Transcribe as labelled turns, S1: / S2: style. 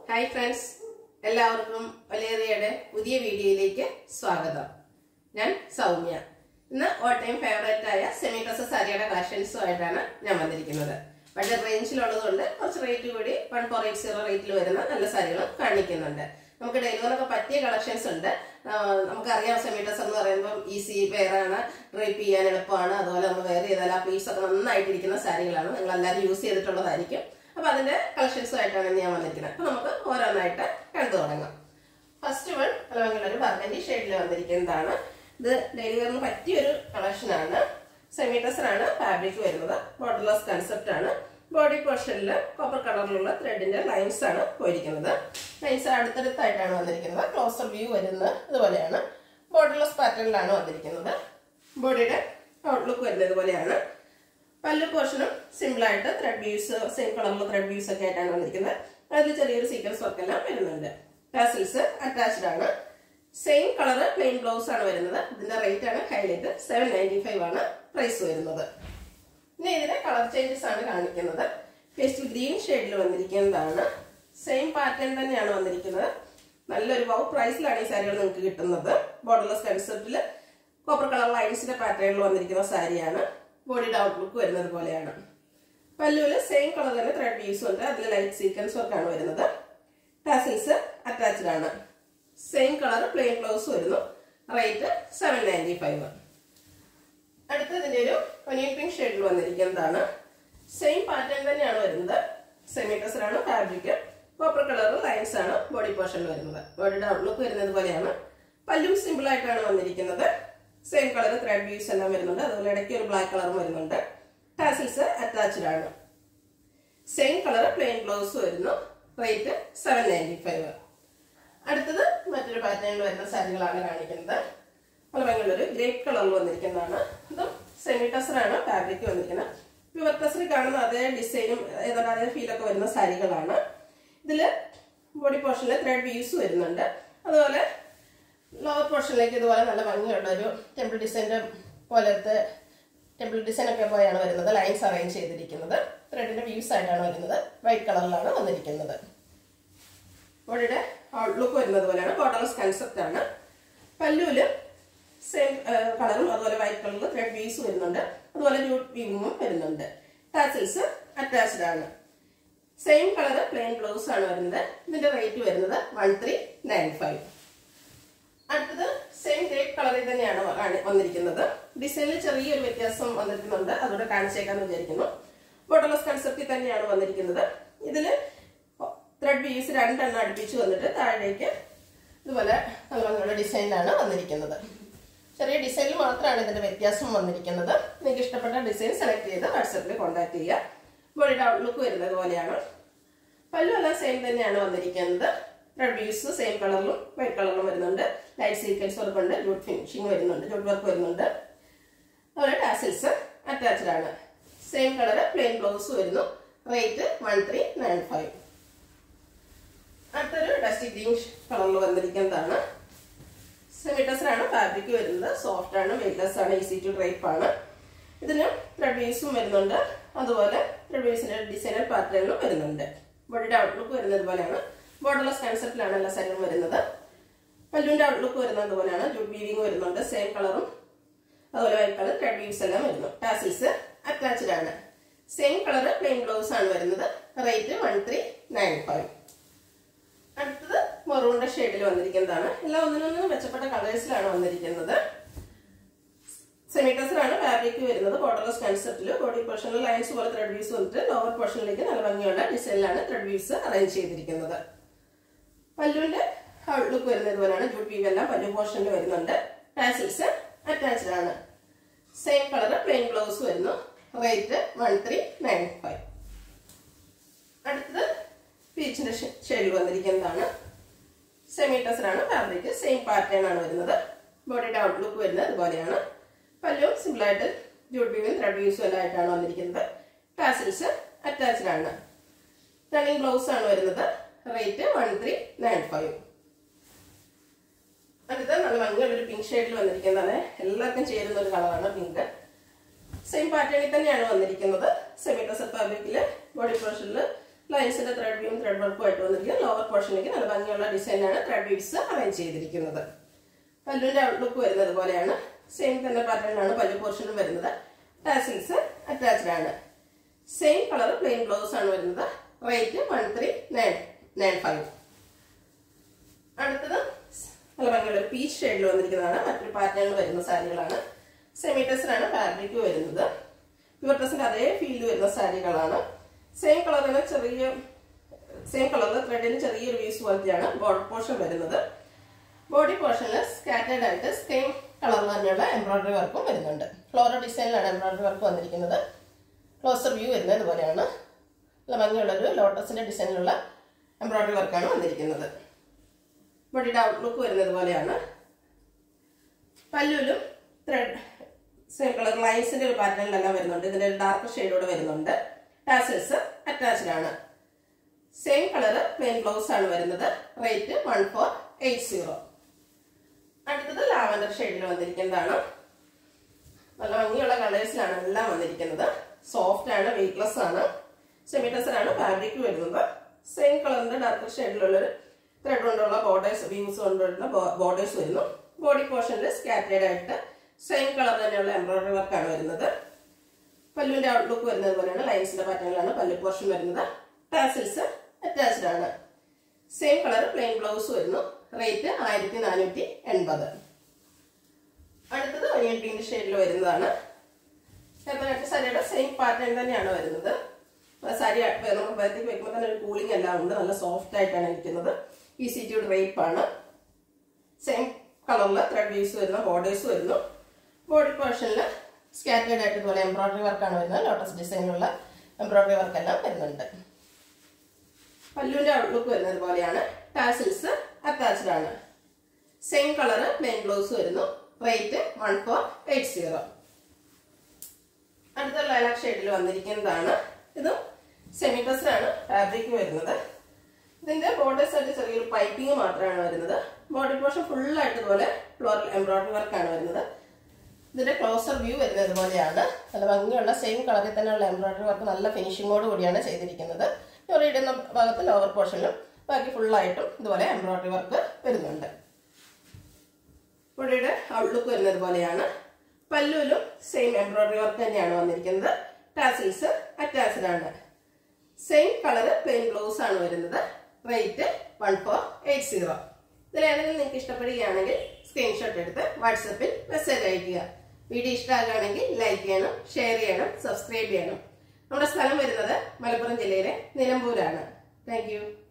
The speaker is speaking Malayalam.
S1: ഹായ് ഫ്രണ്ട്സ് എല്ലാവർക്കും വലേറിയയുടെ പുതിയ വീഡിയോയിലേക്ക് സ്വാഗതം ഞാൻ സൗമ്യ ഇന്ന് ഓൾ ടൈം ഫേവറേറ്റ് ആയ സെമി ഡ്രസ് സാരിയുടെ കളക്ഷൻസുമായിട്ടാണ് ഞാൻ വന്നിരിക്കുന്നത് വളരെ റേഞ്ചിലുള്ളതുകൊണ്ട് കുറച്ച് റേറ്റ് കൂടി വൺ ഫോർ എയ്റ്റ് സീറോ റേറ്റിൽ വരുന്ന നല്ല സാരികളും കാണിക്കുന്നുണ്ട് നമുക്ക് ഡെലിവറൊക്കെ പറ്റിയ കളക്ഷൻസ് ഉണ്ട് ആ, നമുക്കറിയാം സെമി ഡ്രസ് എന്ന് പറയുമ്പോൾ ഈസി വെയറാണ് ഡ്രൈപ്പ് ചെയ്യാൻ എളുപ്പമാണ് അതുപോലെ നമ്മൾ വെയർ ചെയ്താൽ ആ പീസ് ഒക്കെ നന്നായിട്ടിരിക്കുന്ന സാരികളാണ് നിങ്ങൾ എല്ലാവരും യൂസ് ചെയ്തിട്ടുള്ളതായിരിക്കും അപ്പൊ അതിന്റെ കളക്ഷൻസുമായിട്ടാണ് ഇന്ന് ഞാൻ വന്നിരിക്കുന്നത് അപ്പൊ നമുക്ക് ഓരോന്നായിട്ട് കണ്ടു തുടങ്ങാം ഫസ്റ്റ് വൺ അല്ലെങ്കിൽ ഒരു ബർഗൻഡി ഷെയ്ഡിൽ വന്നിരിക്കുന്നതാണ് ഇത് ഡെയിലി വെയറിന് പറ്റിയൊരു കളക്ഷനാണ് സെമി ആണ് ഫാബ്രിക് വരുന്നത് ബോർഡർലെസ് കൺസെപ്റ്റ് ആണ് ബോഡി പോർഷനിൽ കോപ്പർ കളറിലുള്ള ത്രെഡിന്റെ ലൈൻസ് ആണ് പോയിരിക്കുന്നത് ലൈൻസ് അടുത്തടുത്തായിട്ടാണ് വന്നിരിക്കുന്നത് ക്ലോസർ വ്യൂ വരുന്നത് ഇതുപോലെയാണ് ബോർഡർലെസ് പാറ്റേണിലാണ് വന്നിരിക്കുന്നത് ബോഡിയുടെ ഔട്ട്ലുക്ക് വരുന്നത് ഇതുപോലെയാണ് പല്ല് പോർഷനും സിമ്പിൾ ആയിട്ട് ത്രെഡ് വ്യൂസ് സെയിം കളറിലുള്ള ത്രെഡ് വ്യൂസ് ഒക്കെ ആയിട്ടാണ് വന്നിരിക്കുന്നത് അതിൽ ചെറിയൊരു സീക്വൻസ് വർക്ക് എല്ലാം വരുന്നുണ്ട് ടാസിൽസ് അറ്റാച്ച്ഡ് ആണ് സെയിം കളർ പ്ലെയിൻ ബ്ലൗസ് ആണ് വരുന്നത് ഇതിന്റെ റേറ്റ് ആണ് ഹൈലൈറ്റ് സെവൻ നയൻറ്റി ഫൈവ് ആണ് പ്രൈസ് വരുന്നത് ഇനി ഇതിന്റെ കളർ ചേഞ്ചസ് ആണ് കാണിക്കുന്നത് പേസ്റ്റൽ ഗ്രീൻ ഷെയ്ഡിൽ വന്നിരിക്കുന്നതാണ് സെയിം പാറ്റേൺ തന്നെയാണ് വന്നിരിക്കുന്നത് നല്ലൊരു വൗ പ്രൈസിലാണ് ഈ സാരികൾ നിങ്ങൾക്ക് കിട്ടുന്നത് ബോർഡർലെസ് കൺസെപ്റ്റിൽ കോപ്പർ കളർ ലൈൻസിന്റെ പാറ്റേണിൽ വന്നിരിക്കുന്ന സാരിയാണ് ബോഡിയുടെ ഔട്ട്ലുക്ക് വരുന്നത് പോലെയാണ് പല്ലുവില് സെയിം കളർ തന്നെ ത്രെഡ് വ്യൂസ് ഉണ്ട് അതിൽ ലൈറ്റ് സീക്വൻസ് വർക്കാണ് വരുന്നത് ടാസിൽസ് അറ്റാച്ച്ഡ് ആണ് സെയിം കളർ പ്ലെയിൻ ബ്ലൗസ് വരുന്നു റേറ്റ് സെവൻ നയൻറ്റി ഫൈവ് അടുത്തതിന്റെ ഒരു ഒനിയൻ പിങ്ക് ഷെയ്ഡിൽ വന്നിരിക്കുന്നതാണ് സെയിം പാറ്റേൺ തന്നെയാണ് വരുന്നത് സെമി ആണ് ഫാബ്രിക് കോപ്പർ കളർ ലൈൻസ് ആണ് ബോഡി പോർഷനിൽ വരുന്നത് ബോഡിയുടെ ഔട്ട്ലുക്ക് വരുന്നത് പോലെയാണ് പല്ലും സിമ്പിൾ ആയിട്ടാണ് വന്നിരിക്കുന്നത് സെയിം കളർ ത്രെഡ് വ്യൂസ് എല്ലാം വരുന്നുണ്ട് അതുപോലെ ഇടയ്ക്ക് ഒരു ബ്ലാക്ക് കളറും വരുന്നുണ്ട് ടാസിൽസ് അറ്റാച്ച്ഡ് ആണ് സെയിം കളർ പ്ലെയിൻ ബ്ലൗസ് വരുന്നു റേറ്റ് സെവൻ നയൻറ്റി ഫൈവ് അടുത്തത് മറ്റൊരു പാറ്റേണിൽ വരുന്ന സാരികളാണ് കാണിക്കുന്നത് പല ഭംഗിയുള്ളൊരു ഗ്രേപ്പ് കളറിൽ വന്നിരിക്കുന്നതാണ് ഇതും സെമി ടസറാണ് ഫാബ്രിക് വന്നിരിക്കുന്നത് പ്യുവർ ടസറിൽ കാണുന്ന അതേ ഡിസൈനും ഏതാണ്ട് അതേ ഫീലൊക്കെ വരുന്ന സാരികളാണ് ഇതിൽ ബോഡി പോർഷനിൽ ത്രെഡ് വ്യൂസ് വരുന്നുണ്ട് അതുപോലെ ലോവർ പോർഷനിലേക്ക് ഇതുപോലെ നല്ല ഭംഗിയുള്ള ഒരു ടെമ്പിൾ ഡിസൈൻ്റെ പോലത്തെ ടെമ്പിൾ ഡിസൈൻ ഒക്കെ പോയാണ് വരുന്നത് ലൈൻസ് അറേഞ്ച് ചെയ്തിരിക്കുന്നത് ത്രെഡിന്റെ വ്യൂസ് ആയിട്ടാണ് വരുന്നത് വൈറ്റ് കളറിലാണ് വന്നിരിക്കുന്നത് ബോഡിയുടെ ഔട്ട്ലുക്ക് വരുന്നത് പോലെയാണ് ബോർഡർലെസ് കൺസെപ്റ്റ് ആണ് പല്ലുവില് സെയിം കളറും അതുപോലെ വൈറ്റ് കളറിൽ ത്രെഡ് വ്യൂസ് വരുന്നുണ്ട് അതുപോലെ ജൂട്ട് വീവിങ്ങും വരുന്നുണ്ട് ടാസിൽസ് അറ്റാച്ച്ഡ് ആണ് സെയിം കളർ പ്ലെയിൻ ബ്ലൗസ് ആണ് വരുന്നത് ഇതിന്റെ റേറ്റ് വരുന്നത് വൺ ത്രീ നയൻ ഫൈവ് അടുത്തത് സെയിം ഗ്രേപ്പ് കളറിൽ തന്നെയാണ് കാണി- വന്നിരിക്കുന്നത് ഡിസൈനിൽ ചെറിയൊരു വ്യത്യാസം വന്നിരിക്കുന്നുണ്ട് അതുകൂടെ കാണിച്ചേക്കാന്ന് വിചാരിക്കുന്നു ബോട്ടർലെസ് കൺസെപ്റ്റിൽ തന്നെയാണ് വന്നിരിക്കുന്നത് ഇതില് ത്രെഡ് പീസ് രണ്ടെണ്ണം അടുപ്പിച്ച് വന്നിട്ട് താഴേക്ക് ഇതുപോലെ നല്ല ഭംഗിയുള്ള ഡിസൈനിലാണ് വന്നിരിക്കുന്നത് ചെറിയ ഡിസൈനിൽ മാത്രമാണ് ഇതിന്റെ വ്യത്യാസം വന്നിരിക്കുന്നത് നിങ്ങൾക്ക് ഇഷ്ടപ്പെട്ട ഡിസൈൻ സെലക്ട് ചെയ്ത് വാട്സപ്പിൽ കോൺടാക്ട് ചെയ്യുക ബോഡിയുടെ ഔട്ട്ലുക്ക് വരുന്നത് പോലെയാണ് പല്ലു എല്ലാം സെയിം തന്നെയാണ് വന്നിരിക്കുന്നത് റെഡ് വ്യൂസ് സെയിം കളറിലും വൈറ്റ് കളറിലും വരുന്നുണ്ട് ലൈറ്റ് സീക്വൻസ് വർക്ക് ഉണ്ട് ജൂട്ട് ഫിനിഷിംഗ് വരുന്നുണ്ട് ജൂട്ട് വർക്ക് വരുന്നുണ്ട് അതുപോലെ ടാസിൽസ് അറ്റാച്ച്ഡ് ആണ് സെയിം കളർ പ്ലെയിൻ ബ്ലൗസ് വരുന്നു rate one three nine five അടുത്തൊരു ഡസ്റ്റി ഗ്രീൻ കളറിൽ വന്നിരിക്കുന്നതാണ് സെമിറ്റസറാണ് ഫാബ്രിക് വരുന്നത് സോഫ്റ്റ് ആണ് വെയിറ്റ്ലെസ് ആണ് ഈസി ടു ഡ്രൈപ്പ് ആണ് ഇതിന് ത്രെഡ് വീസും വരുന്നുണ്ട് അതുപോലെ ത്രെഡ് വീസിന്റെ ഡിസൈനർ പാറ്റേണിലും വരുന്നുണ്ട് ബോഡിയുടെ ഔട്ട്ലുക്ക് വരുന്നത് പോലെയാണ് ബോർഡർലെസ് കൺസെപ്റ്റിലാണ് എല്ലാ സാരികളും വരുന്നത് പല്ലുവിന്റെ ഔട്ട്ലുക്ക് വരുന്നത് പോലെയാണ് ജൂട്ട് വീവിങ് വരുന്നുണ്ട് സെയിം കളറും അതുപോലെ വൈറ്റ് കളർ ത്രെഡ് വീവ്സ് എല്ലാം വരുന്നു ടാസിൽസ് അറ്റാച്ച്ഡ് ആണ് സെയിം കളർ പ്ലെയിൻ ബ്ലൗസ് ആണ് വരുന്നത് rate one three nine five അടുത്തത് മെറൂണിന്റെ ഷെയ്ഡിൽ വന്നിരിക്കുന്നതാണ് എല്ലാം ഒന്നിനൊന്നും മെച്ചപ്പെട്ട കളേഴ്സിലാണ് വന്നിരിക്കുന്നത് സെമിറ്റസറാണ് ഫാബ്രിക് വരുന്നത് ബോർഡർലെസ് കൺസെപ്റ്റിൽ ബോഡി പോർഷനിൽ ലൈൻസ് പോലെ ത്രെഡ് വ്യൂസ് വന്നിട്ട് ലോവർ പോർഷനിലേക്ക് നല്ല ഭംഗിയുള്ള ഡിസൈനിലാണ് ത്രെഡ് വ്യൂസ് അറേഞ്ച് ചെയ്തിരിക്കുന്നത് പല്ലുവിന്റെ ഔട്ട്ലുക്ക് വരുന്നത് പോലെയാണ് ജൂട്ട് വീവ് എല്ലാം പല്ലു പോർഷനിൽ വരുന്നുണ്ട് ടാസിൽസ് അറ്റാച്ച്ഡ് ആണ് സെയിം കളർ പ്ലെയിൻ ബ്ലൗസ് വരുന്നു rate one three nine five അടുത്തത് പീച്ചിന്റെ ഷെയ്ഡിൽ വന്നിരിക്കുന്നതാണ് സെമി ടസറാണ് ഫാബ്രിക് സെയിം പാറ്റേൺ ആണ് വരുന്നത് ബോഡിയുടെ ഔട്ട്ലുക്ക് വരുന്നത് ഇതുപോലെയാണ് പല്ലും സിമ്പിളായിട്ട് ജൂട്ട് വീവും ത്രെഡ് വ്യൂസും എല്ലാം ആയിട്ടാണ് വന്നിരിക്കുന്നത് ടാസിൽസ് അറ്റാച്ച്ഡ് ആണ് റണ്ണിങ് ബ്ലൗസ് ആണ് വരുന്നത് rate one three nine five അടുത്ത നല്ല ഭംഗിയുള്ള ഒരു പിങ്ക് ഷെയ്ഡിൽ വന്നിരിക്കുന്നതാണ് എല്ലാവർക്കും ചേരുന്ന ഒരു കളറാണ് പിങ്ക് സെയിം പാറ്റേണിൽ തന്നെയാണ് വന്നിരിക്കുന്നത് സെമി ഡ്രസ് ഫാബ്രിക്കിൽ ബോഡി പോർഷനിൽ ലൈൻസിന്റെ ത്രെഡ് വ്യൂവും ത്രെഡ് വർക്കും ആയിട്ട് വന്നിരിക്കുന്നത് ലോവർ പോർഷനിലേക്ക് നല്ല ഭംഗിയുള്ള ഡിസൈനാണ് ത്രെഡ് വീവ്സ് അറേഞ്ച് ചെയ്തിരിക്കുന്നത് പല്ലുവിന്റെ ഔട്ട്ലുക്ക് വരുന്നത് പോലെയാണ് സെയിം തന്നെ പാറ്റേണിലാണ് പല്ലു പോർഷനും വരുന്നത് ടാസിൽസ് അറ്റാച്ച്ഡ് ആണ് സെയിം കളർ പ്ലെയിൻ ബ്ലൗസ് ആണ് വരുന്നത് rate one three nine nine five അടുത്തത് നല്ല ഭംഗിയുള്ള ഒരു പീച്ച് ഷെയ്ഡിൽ വന്നിരിക്കുന്നതാണ് മറ്റൊരു പാറ്റേണിൽ വരുന്ന സാരികളാണ് സെമി ടെസ്റ്റിനാണ് ഫാബ്രിക് വരുന്നത് പ്യുവർ ടെസ്റ്റിന്റെ അതേ ഫീൽഡ് വരുന്ന സാരികളാണ് സെയിം കളറിന് ചെറിയ സെയിം കളറിൽ ത്രെഡിന് ചെറിയൊരു വീസ് പോലത്തെയാണ് ബോർഡർ പോർഷൻ വരുന്നത് ബോഡി പോർഷനിൽ സ്കാറ്റേഡ് ആയിട്ട് സെയിം കളറിൽ തന്നെയുള്ള എംബ്രോയിഡറി വർക്കും വരുന്നുണ്ട് ഫ്ലോറൽ ഡിസൈനിലാണ് എംബ്രോയിഡറി വർക്ക് വന്നിരിക്കുന്നത് ക്ലോസർ വ്യൂ വരുന്നത് ഇതുപോലെയാണ് നല്ല ഭംഗിയുള്ളൊരു ലോട്ടസിന്റെ ഡിസൈനിലുള്ള എംബ്രോയിഡറി വർക്കാണ് വന്നിരിക്കുന്നത് ബോഡിയുടെ ഔട്ട്ലുക്ക് വരുന്നത് പോലെയാണ് പല്ലുവിലും ത്രെഡ് സെയിം കളർ ലൈൻസിന്റെ ഒരു പാറ്റേണിലെല്ലാം വരുന്നുണ്ട് ഇതിന്റെ ഒരു ഡാർക്ക് ഷെയ്ഡോടെ വരുന്നുണ്ട് ടാസൽസ് അറ്റാച്ച്ഡ് ആണ് സെയിം കളർ പ്ലെയിൻ ബ്ലൗസ് ആണ് വരുന്നത് rate one four eight zero അടുത്തത് ലാവൻഡർ ഷെയ്ഡിൽ വന്നിരിക്കുന്നതാണ് നല്ല ഭംഗിയുള്ള കളേഴ്സിലാണ് എല്ലാം വന്നിരിക്കുന്നത് സോഫ്റ്റ് ആണ് വെയിറ്റ്ലെസ് ആണ് സെമി ആണ് ഫാബ്രിക് വരുന്നത് സെയിം കളറിന്റെ ഡാർക്ക് ഷെയ്ഡിലുള്ളൊരു ത്രെഡ് കൊണ്ടുള്ള ബോർഡേഴ്സ് വ്യൂസ് കൊണ്ടുവരുന്ന ബോർഡേഴ്സ് വരുന്നു ബോഡി പോർഷനിൽ സ്കാറ്റേഡ് ആയിട്ട് സെയിം കളർ തന്നെയുള്ള എംബ്രോയിഡറി വർക്കാണ് വരുന്നത് പല്ലുവിന്റെ ഔട്ട്ലുക്ക് വരുന്നത് പോലെയാണ് ലൈൻസിന്റെ പാറ്റേണിലാണ് പല്ലു പോർഷൻ വരുന്നത് ടാസിൽസ് അറ്റാച്ച്ഡ് ആണ് സെയിം കളർ പ്ലെയിൻ ബ്ലൗസ് വരുന്നു റേറ്റ് ആയിരത്തി നാനൂറ്റി എൺപത് അടുത്തത് ഒനിയൻ പിങ്ക് ഷെയ്ഡിൽ വരുന്നതാണ് ചെറുതായിട്ട് സാരിയുടെ സെയിം പാറ്റേൺ തന്നെയാണ് വരുന്നത് സാരി നമ്മൾ ബലത്തേക്ക് വെക്കുമ്പോൾ തന്നെ ഒരു കൂളിംഗ് എല്ലാം ഉണ്ട് നല്ല സോഫ്റ്റ് ആയിട്ടാണ് ഇരിക്കുന്നത് ഈസി ടു ഡ്രൈപ്പ് ആണ് സെയിം കളറിൽ ത്രെഡ് വീസ് വരുന്ന ബോർഡേഴ്സ് വരുന്നു ബോഡി പോർഷനിൽ സ്കാറ്റേഡ് ആയിട്ട് ഇതുപോലെ എംബ്രോയിഡറി വർക്കാണ് വരുന്നത് ലോട്ടസ് ഡിസൈനിലുള്ള എംബ്രോയിഡറി വർക്ക് എല്ലാം വരുന്നുണ്ട് പല്ലുവിന്റെ ഔട്ട്ലുക്ക് വരുന്നത് പോലെയാണ് ടാസിൽസ് അറ്റാച്ച്ഡ് ആണ് സെയിം കളർ പ്ലെയിൻ ബ്ലൗസ് വരുന്നു rate one four eight zero അടുത്ത ലൈലാക് ഷെയ്ഡിൽ വന്നിരിക്കുന്നതാണ് ഇതും സെമി ആണ് ഫാബ്രിക് വരുന്നത് ഇതിന്റെ ബോർഡേഴ്സ് ആയിട്ട് ചെറിയൊരു പൈപ്പിംഗ് മാത്രമാണ് വരുന്നത് ബോഡി പോർഷൻ ഫുള്ളായിട്ട് ഇതുപോലെ ഫ്ലോറൽ എംബ്രോയിഡറി വർക്കാണ് വരുന്നത് ഇതിന്റെ ക്ലോസർ വ്യൂ വരുന്നത് ഇതുപോലെയാണ് നല്ല ഭംഗിയുള്ള സെയിം കളറിൽ തന്നെയുള്ള എംബ്രോയിഡറി വർക്ക് നല്ല ഫിനിഷിങ്ങോട് കൂടിയാണ് ചെയ്തിരിക്കുന്നത് ഇടുന്ന ഭാഗത്ത് ലോവർ പോർഷനിലും ബാക്കി ഫുള്ളായിട്ടും ഇതുപോലെ എംബ്രോയിഡറി വർക്ക് വരുന്നുണ്ട് ബോഡിയുടെ ഔട്ട്ലുക്ക് വരുന്നത് പോലെയാണ് പല്ലുവിലും സെയിം എംബ്രോയിഡറി വർക്ക് തന്നെയാണ് വന്നിരിക്കുന്നത് ടാസിൽസ് അറ്റാച്ച്ഡ് ആണ് സെയിം കളർ പ്ലെയിൻ ബ്ലൗസ് ആണ് വരുന്നത് rate one four eight zero ഇതിലേതെങ്കിലും നിങ്ങൾക്ക് ഇഷ്ടപ്പെടുകയാണെങ്കിൽ സ്ക്രീൻഷോട്ട് എടുത്ത് വാട്സപ്പിൽ മെസ്സേജ് അയക്കുക വീഡിയോ ഇഷ്ടമാകുകയാണെങ്കിൽ ലൈക്ക് ചെയ്യണം ഷെയർ ചെയ്യണം സബ്സ്ക്രൈബ് ചെയ്യണം നമ്മുടെ സ്ഥലം വരുന്നത് മലപ്പുറം ജില്ലയിലെ നിലമ്പൂരാണ് താങ്ക്